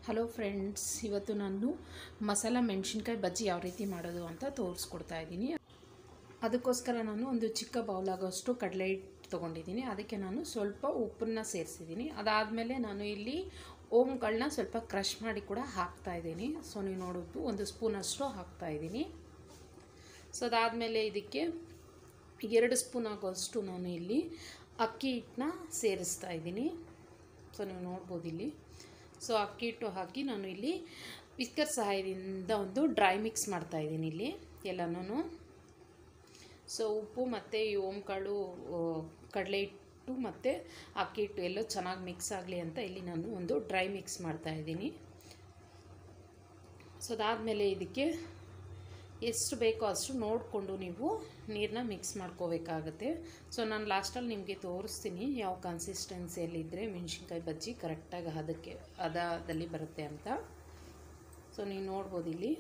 hello friends ಇವತ್ತು ನಾನು ಮಸಾಲ ಮೆಣಸಿನ್ಕಾಯಿ ಬಜ್ಜಿ ಯಾವ ರೀತಿ ಮಾಡೋದು ಅಂತ ತೋರಿಸ್ಕೊಡ್ತಾ ಇದ್ದೀನಿ ಅದಕ್ಕೋಸ್ಕರ ನಾನು ಒಂದು ಚಿಕ್ಕ ಬೌಲಾಗೋಷ್ಟು ಕಡಲೆ ಹಿಟ್ಟು ತೊಗೊಂಡಿದ್ದೀನಿ ಅದಕ್ಕೆ ನಾನು ಸ್ವಲ್ಪ ಉಪ್ಪನ್ನ ಸೇರಿಸಿದ್ದೀನಿ ಅದಾದಮೇಲೆ ನಾನು ಇಲ್ಲಿ ಓಮ್ಗಳನ್ನ ಸ್ವಲ್ಪ ಕ್ರಷ್ ಮಾಡಿ ಕೂಡ ಹಾಕ್ತಾ ಇದ್ದೀನಿ ಸೊ ನೀವು ನೋಡೋದು ಒಂದು ಸ್ಪೂನಷ್ಟು ಹಾಕ್ತಾ ಇದ್ದೀನಿ ಸೊ ಅದಾದಮೇಲೆ ಇದಕ್ಕೆ ಎರಡು ಸ್ಪೂನ್ ಆಗೋಷ್ಟು ನಾನು ಇಲ್ಲಿ ಅಕ್ಕಿ ಹಿಟ್ಟನ್ನ ಸೇರಿಸ್ತಾ ಇದ್ದೀನಿ ಸೊ ನೀವು ನೋಡ್ಬೋದು ಇಲ್ಲಿ ಸೊ ಅಕ್ಕಿ ಹಿಟ್ಟು ಹಾಕಿ ನಾನು ಇಲ್ಲಿ ವಿಸ್ಕರ್ ಸಹಾಯದಿಂದ ಒಂದು ಡ್ರೈ ಮಿಕ್ಸ್ ಮಾಡ್ತಾ ಇದ್ದೀನಿ ಇಲ್ಲಿ ಎಲ್ಲನೂ ಸೊ ಉಪ್ಪು ಮತ್ತು ಈ ಓಂಕಾಳು ಕಡಲೆ ಹಿಟ್ಟು ಮತ್ತು ಅಕ್ಕಿ ಹಿಟ್ಟು ಎಲ್ಲೋ ಚೆನ್ನಾಗಿ ಮಿಕ್ಸ್ ಆಗಲಿ ಅಂತ ಇಲ್ಲಿ ನಾನು ಒಂದು ಡ್ರೈ ಮಿಕ್ಸ್ ಮಾಡ್ತಾ ಇದ್ದೀನಿ ಸೊ ಅದಾದಮೇಲೆ ಇದಕ್ಕೆ ಎಷ್ಟು ಬೇಕೋ ಅಷ್ಟು ನೋಡಿಕೊಂಡು ನೀವು ನೀರನ್ನ ಮಿಕ್ಸ್ ಮಾಡ್ಕೋಬೇಕಾಗತ್ತೆ ಸೊ ನಾನು ಲಾಸ್ಟಲ್ಲಿ ನಿಮಗೆ ತೋರಿಸ್ತೀನಿ ಯಾವ ಕನ್ಸಿಸ್ಟೆನ್ಸಿಯಲ್ಲಿದ್ದರೆ ಮೆಣಸಿನ್ಕಾಯಿ ಬಜ್ಜಿ ಕರೆಕ್ಟಾಗಿ ಅದಕ್ಕೆ ಹದದಲ್ಲಿ ಬರುತ್ತೆ ಅಂತ ಸೊ ನೀವು ನೋಡ್ಬೋದು ಇಲ್ಲಿ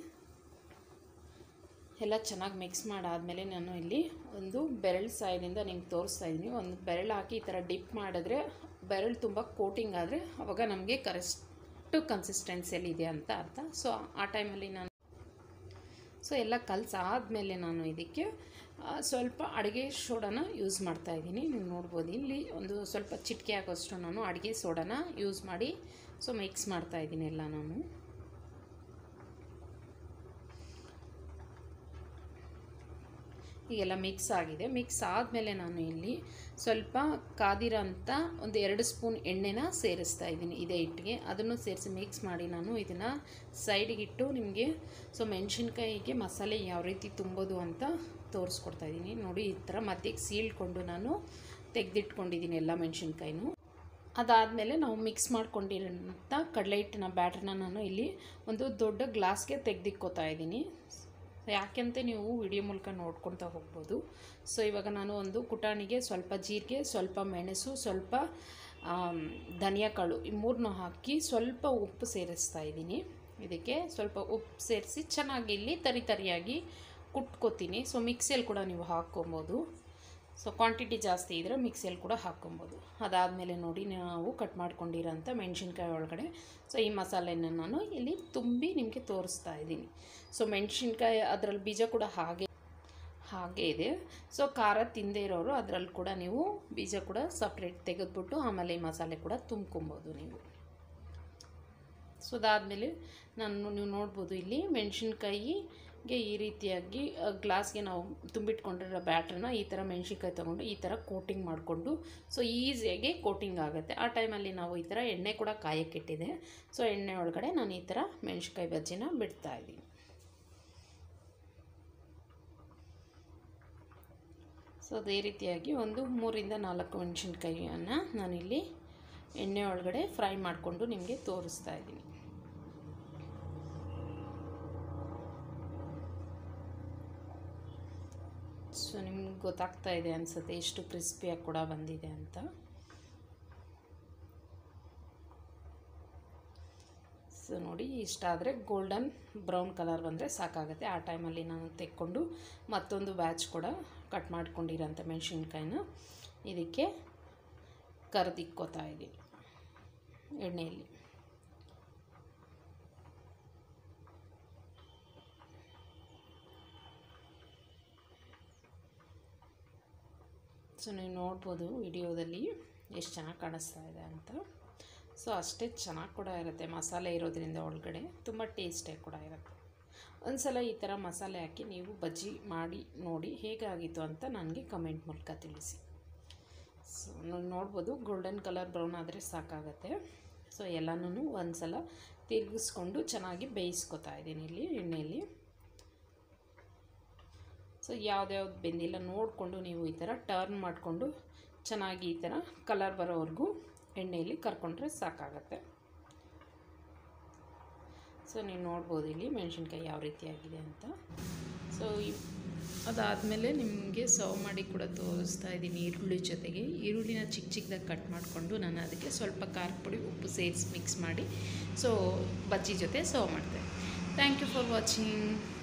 ಎಲ್ಲ ಚೆನ್ನಾಗಿ ಮಿಕ್ಸ್ ಮಾಡಾದಮೇಲೆ ನಾನು ಇಲ್ಲಿ ಒಂದು ಬೆರಳು ಸೈಡಿಂದ ನಿಮ್ಗೆ ತೋರಿಸ್ತಾ ಇದ್ದೀನಿ ಒಂದು ಬೆರಳು ಹಾಕಿ ಈ ಥರ ಡಿಪ್ ಮಾಡಿದ್ರೆ ಬೆರಳು ತುಂಬ ಕೋಟಿಂಗ್ ಆದರೆ ಅವಾಗ ನಮಗೆ ಕರೆಕ್ಟು ಕನ್ಸಿಸ್ಟೆನ್ಸಿಯಲ್ಲಿ ಇದೆ ಅಂತ ಅರ್ಥ ಸೊ ಆ ಟೈಮಲ್ಲಿ ನಾನು ಸೊ ಎಲ್ಲ ಕಲಸಾದ್ಮೇಲೆ ನಾನು ಇದಕ್ಕೆ ಸ್ವಲ್ಪ ಅಡುಗೆ ಸೋಡಾನ ಯೂಸ್ ಮಾಡ್ತಾ ಇದ್ದೀನಿ ನೀವು ನೋಡ್ಬೋದು ಇಲ್ಲಿ ಒಂದು ಸ್ವಲ್ಪ ಚಿಟಿಕೆ ಆಗೋಷ್ಟು ನಾನು ಅಡುಗೆ ಸೋಡಾನ ಯೂಸ್ ಮಾಡಿ ಸೊ ಮಿಕ್ಸ್ ಮಾಡ್ತಾ ಇದ್ದೀನಿ ಎಲ್ಲ ನಾನು ಈಗೆಲ್ಲ ಮಿಕ್ಸ್ ಆಗಿದೆ ಮಿಕ್ಸ್ ಆದಮೇಲೆ ನಾನು ಇಲ್ಲಿ ಸ್ವಲ್ಪ ಕಾದಿರೋಂಥ ಒಂದು ಎರಡು ಸ್ಪೂನ್ ಎಣ್ಣೆನ ಸೇರಿಸ್ತಾ ಇದ್ದೀನಿ ಇದೇ ಹಿಟ್ಟಿಗೆ ಅದನ್ನು ಸೇರಿಸಿ ಮಿಕ್ಸ್ ಮಾಡಿ ನಾನು ಇದನ್ನು ಸೈಡಿಗಿಟ್ಟು ನಿಮಗೆ ಸೊ ಮೆಣಸಿನ್ಕಾಯಿಗೆ ಮಸಾಲೆ ಯಾವ ರೀತಿ ತುಂಬೋದು ಅಂತ ತೋರಿಸ್ಕೊಡ್ತಾ ಇದ್ದೀನಿ ನೋಡಿ ಈ ಥರ ಮಧ್ಯಕ್ಕೆ ಸೀಳ್ಕೊಂಡು ನಾನು ತೆಗೆದಿಟ್ಕೊಂಡಿದ್ದೀನಿ ಎಲ್ಲ ಮೆಣಸಿನ್ಕಾಯಿನೂ ಅದಾದಮೇಲೆ ನಾವು ಮಿಕ್ಸ್ ಮಾಡ್ಕೊಂಡಿರೋಂಥ ಕಡಲೆ ಹಿಟ್ಟಿನ ಬ್ಯಾಟ್ರನ್ನ ನಾನು ಇಲ್ಲಿ ಒಂದು ದೊಡ್ಡ ಗ್ಲಾಸ್ಗೆ ತೆಗೆದಿಕ್ಕೋತಾ ಇದ್ದೀನಿ ಯಾಕೆಂತ ನೀವು ವಿಡಿಯೋ ಮೂಲಕ ನೋಡ್ಕೊತಾ ಹೋಗ್ಬೋದು ಸೊ ಇವಾಗ ನಾನು ಒಂದು ಕುಟಾಣಿಗೆ ಸ್ವಲ್ಪ ಜೀರಿಗೆ ಸ್ವಲ್ಪ ಮೆಣಸು ಸ್ವಲ್ಪ ಧನಿಯಾ ಕಾಳು ಈ ಮೂರನ್ನೂ ಹಾಕಿ ಸ್ವಲ್ಪ ಉಪ್ಪು ಸೇರಿಸ್ತಾ ಇದ್ದೀನಿ ಇದಕ್ಕೆ ಸ್ವಲ್ಪ ಉಪ್ಪು ಸೇರಿಸಿ ಚೆನ್ನಾಗಿ ಇಲ್ಲಿ ತರಿ ತರಿಯಾಗಿ ಕುಟ್ಕೋತೀನಿ ಸೊ ಮಿಕ್ಸಿಯಲ್ಲಿ ಕೂಡ ನೀವು ಹಾಕ್ಕೊಬೋದು ಸೊ ಕ್ವಾಂಟಿಟಿ ಜಾಸ್ತಿ ಇದ್ದರೆ ಮಿಕ್ಸಿಯಲ್ಲಿ ಕೂಡ ಹಾಕ್ಕೊಬೋದು ಅದಾದಮೇಲೆ ನೋಡಿ ನಾವು ಕಟ್ ಮಾಡ್ಕೊಂಡಿರೋಂಥ ಮೆಣಸಿನ್ಕಾಯಿ ಒಳಗಡೆ ಸೊ ಈ ಮಸಾಲೆನ ನಾನು ಇಲ್ಲಿ ತುಂಬಿ ನಿಮಗೆ ತೋರಿಸ್ತಾ ಇದ್ದೀನಿ ಸೊ ಮೆಣಸಿನ್ಕಾಯಿ ಅದರಲ್ಲಿ ಬೀಜ ಕೂಡ ಹಾಗೆ ಹಾಗೆ ಇದೆ ಸೊ ಖಾರ ತಿಂದೇ ಇರೋರು ಅದರಲ್ಲಿ ಕೂಡ ನೀವು ಬೀಜ ಕೂಡ ಸಪ್ರೇಟ್ ತೆಗೆದ್ಬಿಟ್ಟು ಆಮೇಲೆ ಈ ಮಸಾಲೆ ಕೂಡ ತುಂಬ್ಕೊಬೋದು ನೀವು ಸೊ ಅದಾದಮೇಲೆ ನಾನು ನೀವು ನೋಡ್ಬೋದು ಇಲ್ಲಿ ಮೆಣಸಿನ್ಕಾಯಿಗೆ ಈ ರೀತಿಯಾಗಿ ಗ್ಲಾಸ್ಗೆ ನಾವು ತುಂಬಿಟ್ಕೊಂಡಿರೋ ಬ್ಯಾಟ್ರನ್ನ ಈ ಥರ ಮೆಣಸಿನ್ಕಾಯಿ ತೊಗೊಂಡು ಈ ಥರ ಕೋಟಿಂಗ್ ಮಾಡಿಕೊಂಡು ಸೊ ಈಸಿಯಾಗಿ ಕೋಟಿಂಗ್ ಆಗುತ್ತೆ ಆ ಟೈಮಲ್ಲಿ ನಾವು ಈ ಥರ ಎಣ್ಣೆ ಕೂಡ ಕಾಯಕ್ಕಿಟ್ಟಿದೆ ಸೊ ಎಣ್ಣೆ ಒಳಗಡೆ ನಾನು ಈ ಥರ ಮೆಣಸಿನ್ಕಾಯಿ ಬಜ್ಜಿನ ಬಿಡ್ತಾ ಇದ್ದೀನಿ ಸೊ ಅದೇ ರೀತಿಯಾಗಿ ಒಂದು ಮೂರಿಂದ ನಾಲ್ಕು ಮೆಣಸಿನ್ಕಾಯಿಯನ್ನು ನಾನಿಲ್ಲಿ ಎಣ್ಣೆ ಒಳಗಡೆ ಫ್ರೈ ಮಾಡಿಕೊಂಡು ನಿಮಗೆ ತೋರಿಸ್ತಾ ಇದ್ದೀನಿ ಸೊ ನಿಮ್ಗೆ ಗೊತ್ತಾಗ್ತಾ ಇದೆ ಅನಿಸುತ್ತೆ ಎಷ್ಟು ಕ್ರಿಸ್ಪಿಯಾಗಿ ಕೂಡ ಬಂದಿದೆ ಅಂತ ಸೊ ನೋಡಿ ಇಷ್ಟ ಆದರೆ ಗೋಲ್ಡನ್ ಬ್ರೌನ್ ಕಲರ್ ಬಂದರೆ ಸಾಕಾಗುತ್ತೆ ಆ ಟೈಮಲ್ಲಿ ನಾನು ತೆಕ್ಕೊಂಡು ಮತ್ತೊಂದು ಬ್ಯಾಚ್ ಕೂಡ ಕಟ್ ಮಾಡ್ಕೊಂಡಿರೋಂಥ ಮೆಣಸಿನ್ಕಾಯಿನ ಇದಕ್ಕೆ ಕರೆದಿಕ್ಕೋತಾ ಇದ್ದೀನಿ ಎಣ್ಣೆಯಲ್ಲಿ ಸೊ ನೀವು ನೋಡ್ಬೋದು ವಿಡಿಯೋದಲ್ಲಿ ಎಷ್ಟು ಚೆನ್ನಾಗಿ ಕಾಣಿಸ್ತಾ ಇದೆ ಅಂತ ಸೊ ಅಷ್ಟೇ ಚೆನ್ನಾಗಿ ಕೂಡ ಇರುತ್ತೆ ಮಸಾಲೆ ಇರೋದ್ರಿಂದ ಒಳಗಡೆ ತುಂಬ ಟೇಸ್ಟಾಗಿ ಕೂಡ ಇರುತ್ತೆ ಒಂದು ಸಲ ಈ ಥರ ಮಸಾಲೆ ಹಾಕಿ ನೀವು ಬಜ್ಜಿ ಮಾಡಿ ನೋಡಿ ಹೇಗಾಗಿತ್ತು ಅಂತ ನನಗೆ ಕಮೆಂಟ್ ಮೂಲಕ ತಿಳಿಸಿ ಸೊ ನೀವು ನೋಡ್ಬೋದು ಗೋಲ್ಡನ್ ಕಲರ್ ಬ್ರೌನ್ ಆದರೆ ಸಾಕಾಗತ್ತೆ ಸೊ ಎಲ್ಲನೂ ಒಂದು ಸಲ ತಿರುಗಿಸ್ಕೊಂಡು ಚೆನ್ನಾಗಿ ಬೇಯಿಸ್ಕೊತಾ ಇದ್ದೀನಿ ಇಲ್ಲಿ ಎಣ್ಣೆಯಲ್ಲಿ ಸೊ ಯಾವ್ದ್ಯಾವ್ದು ಬೆಂದಿಲ್ಲ ನೋಡಿಕೊಂಡು ನೀವು ಈ ಥರ ಟರ್ನ್ ಮಾಡಿಕೊಂಡು ಚೆನ್ನಾಗಿ ಈ ಥರ ಕಲರ್ ಬರೋವರೆಗೂ ಎಣ್ಣೆಯಲ್ಲಿ ಕರ್ಕೊಂಡ್ರೆ ಸಾಕಾಗತ್ತೆ ಸೊ ನೀವು ನೋಡ್ಬೋದು ಇಲ್ಲಿ ಮೆಣಸಿನ್ಕಾಯಿ ಯಾವ ರೀತಿಯಾಗಿದೆ ಅಂತ ಸೊ ಅದಾದಮೇಲೆ ನಿಮಗೆ ಸರ್ವ್ ಮಾಡಿ ಕೂಡ ತೋರಿಸ್ತಾ ಇದ್ದೀನಿ ಈರುಳ್ಳಿ ಜೊತೆಗೆ ಈರುಳ್ಳಿನ ಚಿಕ್ಕ ಚಿಕ್ಕದಾಗಿ ಕಟ್ ಮಾಡಿಕೊಂಡು ನಾನು ಅದಕ್ಕೆ ಸ್ವಲ್ಪ ಖಾರ ಪುಡಿ ಉಪ್ಪು ಸೇರಿಸಿ ಮಿಕ್ಸ್ ಮಾಡಿ ಸೊ ಬಜ್ಜಿ ಜೊತೆ ಸರ್ವ್ ಮಾಡ್ತೆ ಥ್ಯಾಂಕ್ ಯು ಫಾರ್ ವಾಚಿಂಗ್